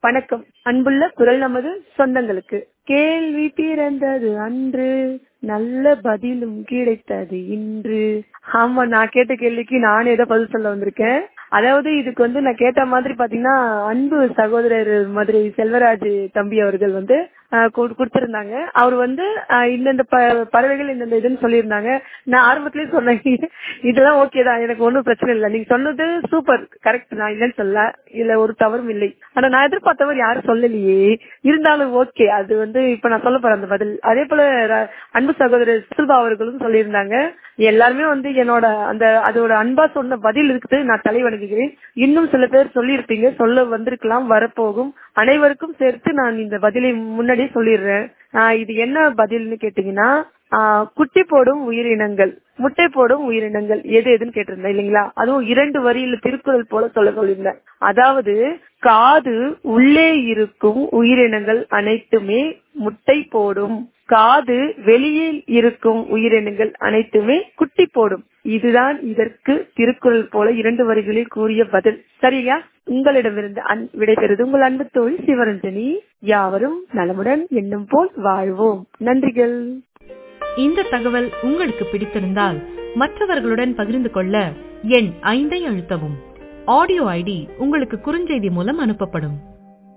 வணக்கம் அன்புள்ள குரல் நமது சொந்தங்களுக்கு கேள்வி பிறந்தது அன்று நல்ல பதிலும் கிடைத்தது இன்று ஆமா நான் கேட்ட கேள்விக்கு நானே ஏதோ பதில் சொல்ல வந்திருக்கேன் அதாவது இதுக்கு வந்து நான் கேட்ட மாதிரி பாத்தீங்கன்னா அன்பு சகோதரர் மதுரை செல்வராஜ் தம்பி அவர்கள் வந்து ஆஹ் கு- கொடுத்திருந்தாங்க அவர் வந்து ஆஹ் இந்தந்த ப- பறவைகள் இந்தந்த இதுன்னு சொல்லியிருந்தாங்க நான் ஆரம்பத்திலேயே சொன்னேன் இதெல்லாம் ஓகே தான் எனக்கு ஒன்றும் பிரச்சனை இல்லை நீங்க சொன்னது சூப்பர் கரெக்ட் நான் இல்லைன்னு சொல்ல இதுல ஒரு தவறும் இல்லை ஆனா நான் எதிர்பார்த்தவர் யாரும் சொல்லலையே இருந்தாலும் ஓகே அது வந்து இப்ப நான் சொல்ல போறேன் அந்த பதில் அதே போல ர- அன்பு சகோதரர் சுல்பா அவர்களும் சொல்லியிருந்தாங்க எல்லாருமே வந்து என்னோட அந்த அதோட அன்பா சொன்ன பதில் இருக்குது நான் தலை வணங்குகிறேன் இன்னும் சில பேர் சொல்லியிருப்பீங்க சொல்ல வந்திருக்கலாம் வரப்போகும் அனைவருக்கும் சேர்த்து நான் இந்த பதிலை முன்னாடியே சொல்லிடுறேன் ஆஹ் இது என்ன பதில்னு கேட்டீங்கன்னா ஆஹ் குட்டி போடும் உயிரினங்கள் முட்டை போடும் உயிரினங்கள் எது எதுன்னு கேட்டிருந்தேன் இல்லைங்களா அதுவும் இரண்டு வரியில திருக்குறள் போல சொல்ல சொல்லியிருந்தேன் அதாவது காது உள்ளே இருக்கும் உயிரினங்கள் அனைத்துமே முட்டை போடும் காது வெளியில் இருக்கும் உயிரினங்கள் அனைத்துமே குட்டி போடும் இதுதான் இதற்கு திருக்குறள் போல இரண்டு வரிகளில் கூறிய பதில் சரியா உங்களிடமிருந்து அன்- விடைபெறுவது உங்கள் அன்பு தோழி சிவரஞ்சனி யாவரும் நலமுடன் எண்ணம் போல் வாழ்வோம் நன்றிகள் இந்த தகவல் உங்களுக்கு பிடித்திருந்தால் மற்றவர்களுடன் பகிர்ந்து கொள்ள எண் ஐந்தை அழுத்தவும் ஆடியோ ஐடி உங்களுக்கு குறுஞ்செய்தி மூலம் அனுப்பப்படும்